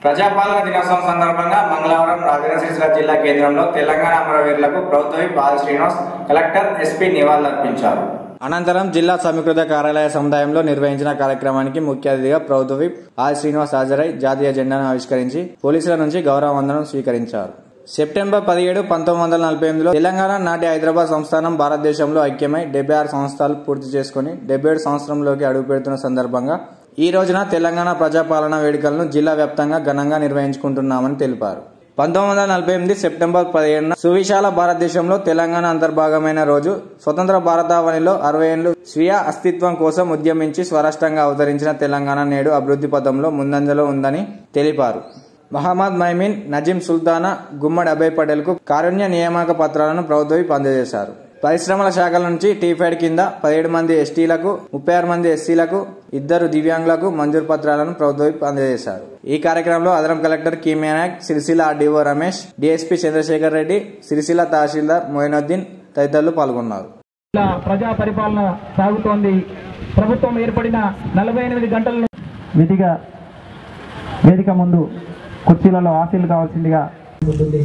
ప్రజాపాలన దినోత్సవం సందర్భంగా మంగళవారం రాజన్న సిరిసిల్ల జిల్లా కేంద్రంలో తెలంగాణ అమరవీరులకు ప్రభుత్వ బాల శ్రీనివాస్ కలెక్టర్ ఎస్పీ నివాళులర్పించారు అనంతరం జిల్లా సమీకృత కార్యాలయ సముదాయంలో నిర్వహించిన కార్యక్రమానికి ముఖ్య అతిథిగా ప్రభుత్వ విప్ ఆర్ శ్రీనివాస్ హాజరై జాతీయ జెండాను ఆవిష్కరించి పోలీసుల నుంచి గౌరవ వందనం స్వీకరించారు సెప్టెంబర్ పదిహేడు పంతొమ్మిది వందల నలభై ఎనిమిదిలో తెలంగాణ నాటి హైదరాబాద్ సంస్థానం భారతదేశంలో ఐక్యమై డెబ్బై ఆరు సంవత్సరాలు పూర్తి చేసుకుని డెబ్బై ఏడు సంవత్సరంలోకి అడుగుపెడుతున్న సందర్భంగా ఈ రోజున తెలంగాణ ప్రజాపాలన వేడుకలను జిల్లా వ్యాప్తంగా ఘనంగా నిర్వహించుకుంటున్నామని తెలిపారు పంతొమ్మిది వందల నలభై ఎనిమిది సెప్టెంబర్ పదిహేడున సువిశాల భారతదేశంలో తెలంగాణ అంతర్భాగమైన రోజు స్వతంత్ర భారతావనిలో అరవై ఏళ్లు స్వీయ అస్తిత్వం కోసం ఉద్యమించి స్వరాష్ట్రంగా అవతరించిన తెలంగాణ నేడు అభివృద్ధి పథంలో ముందంజలో ఉందని తెలిపారు మహమ్మద్ మైమీన్ నజీం సుల్తానా గుమ్మడి అభయ్ పటేల్ కు కారుణ్య నియామక పత్రాలను ప్రభుత్వం అందజేశారు పరిశ్రమల శాఖల నుంచి టీఫైడ్ కింద పదిహేడు మంది ఎస్టీలకు ముప్పై ఆరు మంది ఎస్సీలకు ఇద్దరు దివ్యాంగులకు మంజూరు పత్రాలను ప్రభుత్వం అందజేశారు ఈ కార్యక్రమంలో అదనం collector Keeme Naik Sircilla RDO Ramesh DSP Chandrashekar Reddy Sircilla tahsildar Moinuddin తదితరులు పాల్గొన్నారు ఇలా ప్రజా పరిపాలన సాగుతోంది ప్రభుత్వం ఏర్పడిన నలభై ఎనిమిది గంటలను విధిగా వేదిక ముందు కుర్చీలలో ఆశీలు కావాల్సిందిగా ఉంటుంది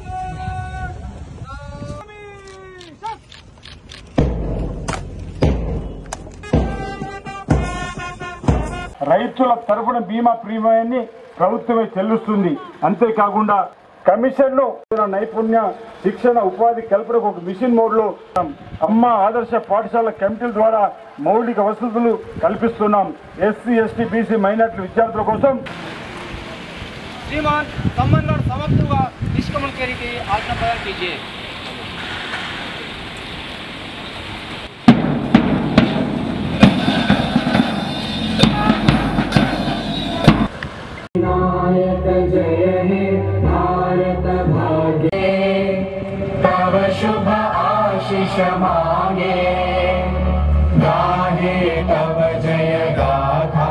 రైతుల తరఫున బీమా ప్రీమియాన్ని ప్రభుత్వమే చెల్లిస్తుంది అంతేకాకుండా కమిషన్ను నైపుణ్య శిక్షణ ఉపాధి కల్పనకు ఒక మిషన్ మోడ్లో అమ్మ ఆదర్శ పాఠశాల కమిటీల ద్వారా మౌలిక వసతులు కల్పిస్తున్నాం ఎస్సీ ఎస్టీ బీసీ మైనార్టీ విద్యార్థుల కోసం श्रीमान संबंध और समाप्त हुआ निष्क्रमण के लिए आज्ञा प्रदान कीजिए तव शुभ आशीष मांगे गाहे तव जय गाथा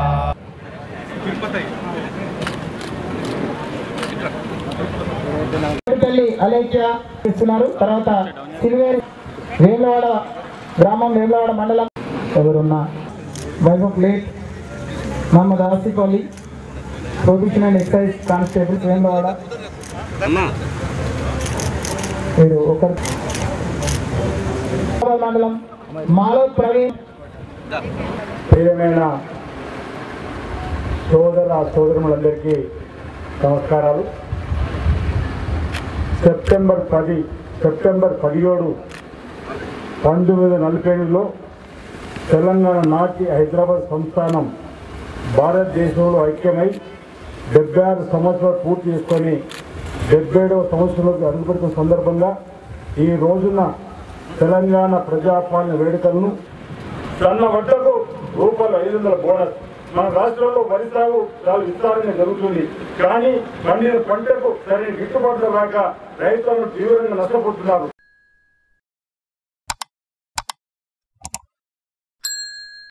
తల్లి అలేఖ్య ఇస్తున్నారు తర్వాత సిల్వేరు వేములవాడ గ్రామం వేములవాడ మండలం ఎవరున్నా వైభవ్ ప్లేట్ Mohammed Asif Ali profession and excise constables Vemulawada వీరు ఒకరు మండలం మాలో ప్రవీణ్ ప్రియమైన సోదర సోదరులందరికీ నమస్కారాలు సెప్టెంబర్ పది సెప్టెంబర్ పదిహేడు పంతొమ్మిది వందల నలభై ఎనిమిదిలో తెలంగాణ నాటి హైదరాబాద్ సంస్థానం భారతదేశంలో ఐక్యమై డెబ్బై ఆరు సంవత్సరాలు పూర్తి చేసుకొని డెబ్బై ఏడవ సంవత్సరంలోకి అడుగుపెడుతున్న సందర్భంగా ఈ రోజున తెలంగాణ ప్రజాపాలన వేడుకలను సన్న వడ్డకు రూపాయలు ఐదు వందల బోనస్ మన రాష్ట్రంలో వరి సాగు చాలా విస్తారంగా జరుగుతుంది కానీ పండిన పంటకు సరైన గిట్టుబాట్లు రాక రైతులను తీవ్రంగా నష్టపోతున్నారు